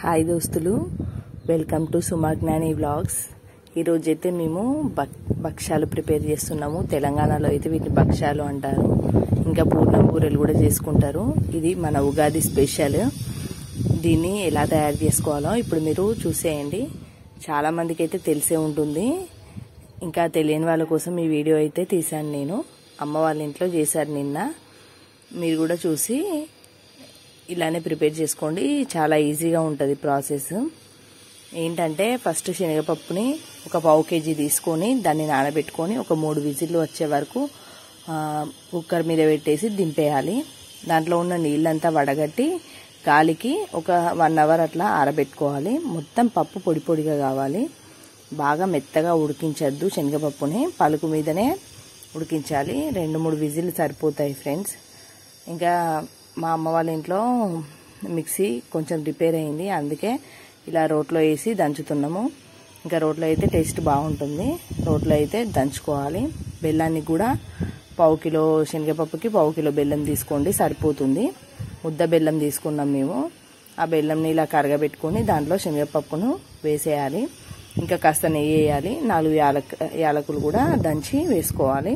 hi దోస్తులు welcome to సుమాజ్ఞాని vlogs ఈరోజు అయితే మేము భక్ భక్ష్యాలు ప్రిపేర్ చేస్తున్నాము తెలంగాణలో అయితే వీటిని భక్ష్యాలు అంటారు ఇంకా పూర్ణం బూరెలు కూడా చేసుకుంటారు ఇది మన ఉగాది స్పెషల్ దీన్ని ఎలా తయారు చేసుకోవాలో ఇప్పుడు మీరు చూసేయండి చాలా మందికి అయితే తెలిసే ఉంటుంది ఇంకా తెలియని వాళ్ళ కోసం ఈ వీడియో అయితే తీశాను నేను అమ్మ వాళ్ళ ఇంట్లో చేశారు నిన్న మీరు కూడా చూసి ఇలానే ప్రిపేర్ చేసుకోండి చాలా ఈజీగా ఉంటుంది ప్రాసెస్ ఏంటంటే ఫస్ట్ శనగపప్పుని ఒక పావు కేజీ తీసుకొని దాన్ని నానబెట్టుకొని ఒక మూడు విజిల్లు వచ్చే వరకు కుక్కర్ మీద పెట్టేసి దింపేయాలి దాంట్లో ఉన్న నీళ్ళంతా వడగట్టి గాలికి ఒక వన్ అవర్ అట్లా ఆరబెట్టుకోవాలి మొత్తం పప్పు పొడి పొడిగా కావాలి బాగా మెత్తగా ఉడికించద్దు శనగపప్పుని పలుకు మీదనే ఉడికించాలి రెండు మూడు విజిల్లు సరిపోతాయి ఫ్రెండ్స్ ఇంకా మా అమ్మ వాళ్ళ ఇంట్లో మిక్సీ కొంచెం రిపేర్ అయింది అందుకే ఇలా రోట్లో వేసి దంచుతున్నాము ఇంకా రోట్లో అయితే టేస్ట్ బాగుంటుంది రోట్లో అయితే దంచుకోవాలి బెల్లాన్ని కూడా పావు కిలో శనగపప్పుకి పావు కిలో బెల్లం తీసుకోండి సరిపోతుంది ముద్ద బెల్లం తీసుకున్నాం మేము ఆ బెల్లంని ఇలా కరగబెట్టుకొని దాంట్లో శనగపప్పును వేసేయాలి ఇంకా కాస్త నెయ్యి వేయాలి నాలుగు యాలక్ యాలకులు కూడా దంచి వేసుకోవాలి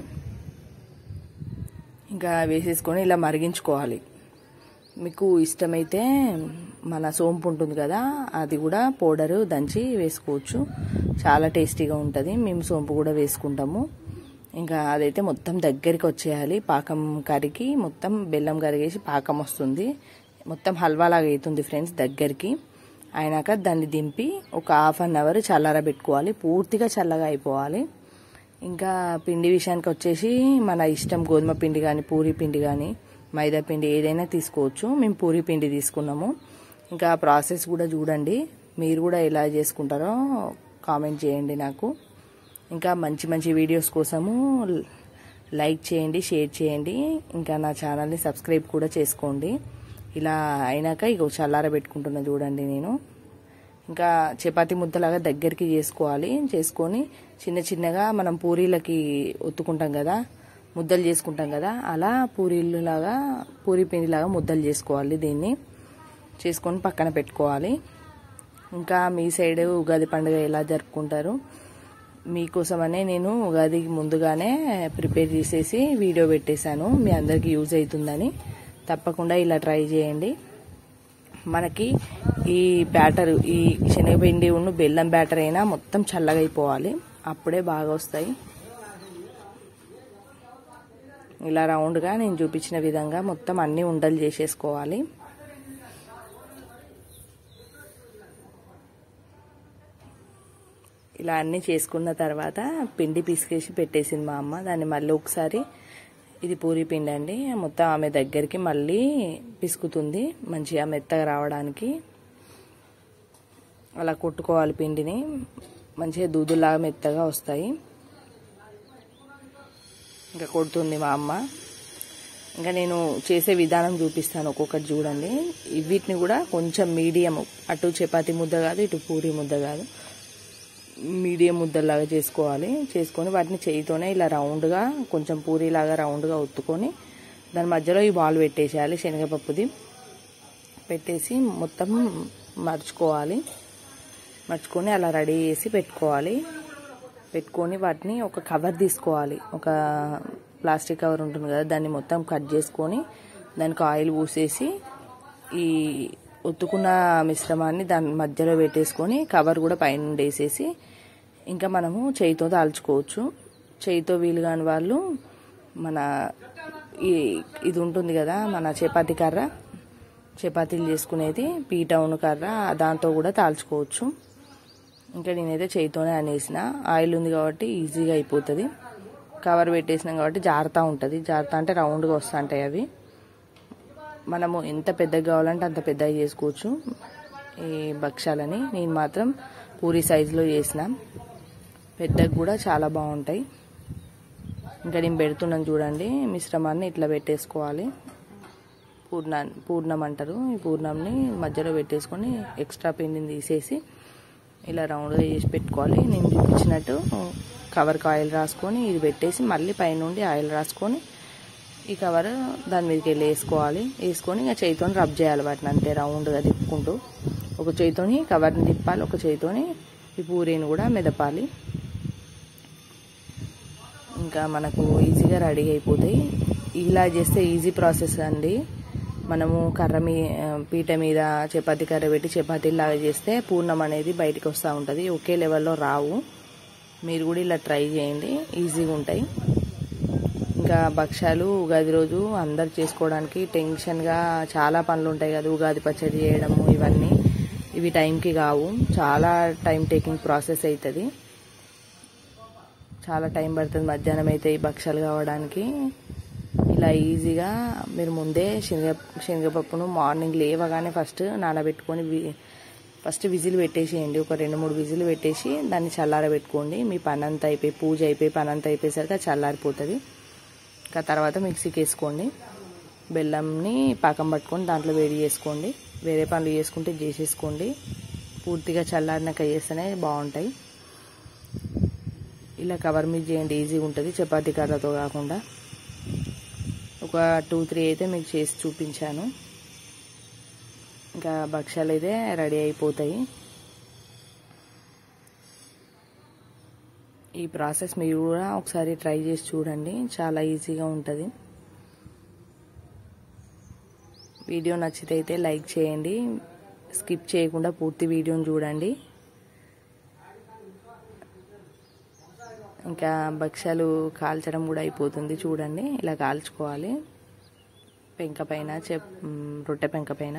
ఇంకా వేసేసుకొని ఇలా మరిగించుకోవాలి మీకు ఇష్టమైతే మన సోంపు ఉంటుంది కదా అది కూడా పౌడరు దంచి వేసుకోవచ్చు చాలా టేస్టీగా ఉంటుంది మేము సోంపు కూడా వేసుకుంటాము ఇంకా అదైతే మొత్తం దగ్గరికి వచ్చేయాలి పాకం కరిగి మొత్తం బెల్లం కరిగేసి పాకం వస్తుంది మొత్తం హల్వాలాగా అవుతుంది ఫ్రెండ్స్ దగ్గరికి అయినాక దాన్ని దింపి ఒక హాఫ్ అన్ అవర్ చల్లారబెట్టుకోవాలి పూర్తిగా చల్లగా అయిపోవాలి ఇంకా పిండి విషయానికి వచ్చేసి మన ఇష్టం గోధుమ పిండి కానీ పూరి పిండి కానీ మైదా పిండి ఏదైనా తీసుకోవచ్చు మేము పూరి పిండి తీసుకున్నాము ఇంకా ప్రాసెస్ కూడా చూడండి మీరు కూడా ఎలా చేసుకుంటారో కామెంట్ చేయండి నాకు ఇంకా మంచి మంచి వీడియోస్ కోసము లైక్ చేయండి షేర్ చేయండి ఇంకా నా ఛానల్ని సబ్స్క్రైబ్ కూడా చేసుకోండి ఇలా అయినాక ఇక చల్లారబెట్టుకుంటున్నా చూడండి నేను ఇంకా చపాతి ముద్దలాగా దగ్గరికి చేసుకోవాలి చేసుకొని చిన్న చిన్నగా మనం పూరీలకి ఒత్తుకుంటాం కదా ముద్దలు చేసుకుంటాం కదా అలా పూరీలాగా పూరి పిండిలాగా ముద్దలు చేసుకోవాలి దీన్ని చేసుకొని పక్కన పెట్టుకోవాలి ఇంకా మీ సైడ్ ఉగాది పండుగ ఎలా జరుపుకుంటారు మీకోసమనే నేను ఉగాదికి ముందుగానే ప్రిపేర్ చేసేసి వీడియో పెట్టేశాను మీ అందరికీ యూజ్ అవుతుందని తప్పకుండా ఇలా ట్రై చేయండి మనకి ఈ బ్యాటర్ ఈ శనగపిండి ఉన్న బెల్లం బ్యాటర్ అయినా మొత్తం చల్లగా అయిపోవాలి అప్పుడే బాగా వస్తాయి ఇలా రౌండ్గా నేను చూపించిన విధంగా మొత్తం అన్ని ఉండలు చేసేసుకోవాలి ఇలా అన్నీ చేసుకున్న తర్వాత పిండి పిసికేసి పెట్టేసింది మా అమ్మ దాన్ని మళ్ళీ ఒకసారి ఇది పూరి పిండి అండి మొత్తం ఆమె దగ్గరికి మళ్ళీ పిసుకుతుంది మంచిగా మెత్తగా రావడానికి అలా కొట్టుకోవాలి పిండిని మంచిగా దూదులాగా మెత్తగా వస్తాయి ఇంకా కొడుతుంది మా అమ్మ ఇంకా నేను చేసే విధానం చూపిస్తాను ఒక్కొక్కటి చూడండి వీటిని కూడా కొంచెం మీడియం అటు చపాతి ముద్ద కాదు ఇటు పూరి ముద్ద కాదు మీడియం ముద్దలాగా చేసుకోవాలి చేసుకొని వాటిని చేయితోనే ఇలా రౌండ్గా కొంచెం పూరిలాగా రౌండ్గా ఒత్తుకొని దాని మధ్యలో ఈ బాల్ పెట్టేసేయాలి శనగపప్పుది పెట్టేసి మొత్తం మర్చుకోవాలి మర్చుకొని అలా రెడీ చేసి పెట్టుకోవాలి పెట్టుకొని వాటిని ఒక కవర్ తీసుకోవాలి ఒక ప్లాస్టిక్ కవర్ ఉంటుంది కదా దాన్ని మొత్తం కట్ చేసుకొని దానికి ఆయిల్ పూసేసి ఈ ఒత్తుకున్న మిశ్రమాన్ని దాని మధ్యలో పెట్టేసుకొని కవర్ కూడా పైన వేసేసి ఇంకా మనము చేయితో దాల్చుకోవచ్చు చేయితో వీలు కాని వాళ్ళు మన ఈ ఇది ఉంటుంది కదా మన చపాతీ కర్ర చపాతీలు చేసుకునేది పీటౌన్ కర్ర దాంతో కూడా తాల్చుకోవచ్చు ఇంకా నేనైతే చేయితోనే అనేసిన ఆయిల్ ఉంది కాబట్టి ఈజీగా అయిపోతుంది కవర్ పెట్టేసినాం కాబట్టి జారుతూ ఉంటుంది జారుతా అంటే రౌండ్గా వస్తుంటాయి అవి మనము ఎంత పెద్దగా కావాలంటే అంత పెద్దగా చేసుకోవచ్చు ఈ భక్ష్యాలని నేను మాత్రం పూరి సైజులో చేసిన పెద్దగా కూడా చాలా బాగుంటాయి ఇంకా నేను పెడుతున్నాను చూడండి మిశ్రమాన్ని ఇట్లా పెట్టేసుకోవాలి పూర్ణ పూర్ణం అంటారు ఈ పూర్ణంని మధ్యలో పెట్టేసుకొని ఎక్స్ట్రా పిండిని తీసేసి ఇలా రౌండ్గా చేసి పెట్టుకోవాలి నేను చూపించినట్టు కవర్కి ఆయిల్ రాసుకొని ఇది పెట్టేసి మళ్ళీ పైనుండి ఆయిల్ రాసుకొని ఈ కవర్ దాని మీదకి వెళ్ళి వేసుకోవాలి వేసుకొని ఇంకా చేతితో రబ్ చేయాలి వాటిని అంతే రౌండ్గా తిప్పుకుంటూ ఒక చేయితోని కవర్ని తిప్పాలి ఒక చేయితోని ఈ పూరీని కూడా మెదపాలి ఇంకా మనకు ఈజీగా రెడీ అయిపోతాయి ఇలా చేస్తే ఈజీ ప్రాసెస్ అండి మనము కర్ర మీ పీట మీద చపాతీ కర్ర పెట్టి చపాతీలాగా చేస్తే పూర్ణం అనేది బయటకు వస్తూ ఉంటుంది ఒకే లెవెల్లో రావు మీరు కూడా ఇలా ట్రై చేయండి ఈజీగా ఉంటాయి ఇంకా భక్ష్యాలు ఉగాది రోజు అందరు చేసుకోవడానికి టెన్షన్గా చాలా పనులు ఉంటాయి కదా ఉగాది పచ్చడి చేయడము ఇవన్నీ ఇవి టైంకి కావు చాలా టైం టేకింగ్ ప్రాసెస్ అవుతుంది చాలా టైం పడుతుంది మధ్యాహ్నం అయితే ఈ భక్ష్యాలు కావడానికి ఇలా ఈజీగా మీరు ముందే శనగ శనగపప్పును మార్నింగ్ లేవగానే ఫస్ట్ నానబెట్టుకొని ఫస్ట్ విజిల్ పెట్టేసేయండి ఒక రెండు మూడు విజిల్ పెట్టేసి దాన్ని చల్లారబెట్టుకోండి మీ పని అంతా అయిపోయి పూజ అయిపోయి పని అంతా అయిపోయేసరికి అది చల్లారిపోతుంది ఇంకా తర్వాత మిక్సీకి వేసుకోండి బెల్లంని పాకం పట్టుకొని దాంట్లో వేడి చేసుకోండి వేరే పనులు చేసుకుంటే చేసేసుకోండి పూర్తిగా చల్లారినాక చేస్తేనే బాగుంటాయి ఇలా కవర్ మీద చేయండి ఈజీగా ఉంటుంది చపాతీ కర్రతో కాకుండా ఒక టూ త్రీ అయితే మీకు చేసి చూపించాను ఇంకా భక్ష్యాలు అయితే రెడీ అయిపోతాయి ఈ ప్రాసెస్ మీరు కూడా ఒకసారి ట్రై చేసి చూడండి చాలా ఈజీగా ఉంటుంది వీడియో నచ్చితే అయితే లైక్ చేయండి స్కిప్ చేయకుండా పూర్తి వీడియోని చూడండి ఇంకా భక్ష్యాలు కాల్చడం కూడా అయిపోతుంది చూడండి ఇలా కాల్చుకోవాలి పెంక పైన చెప్ రొట్టె పెంక పైన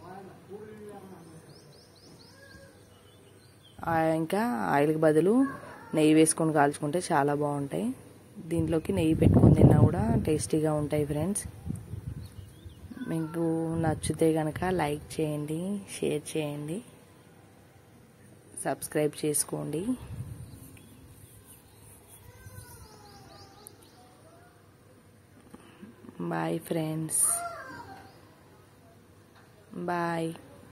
ఇంకా ఆయిల్కి బదులు నెయ్యి వేసుకొని కాల్చుకుంటే చాలా బాగుంటాయి దీంట్లోకి నెయ్యి పెట్టుకొని తిన్నా కూడా టేస్టీగా ఉంటాయి ఫ్రెండ్స్ మీకు నచ్చితే కనుక లైక్ చేయండి షేర్ చేయండి సబ్స్క్రైబ్ చేసుకోండి బాయ్ ఫ్రెండ్స్ బాయ్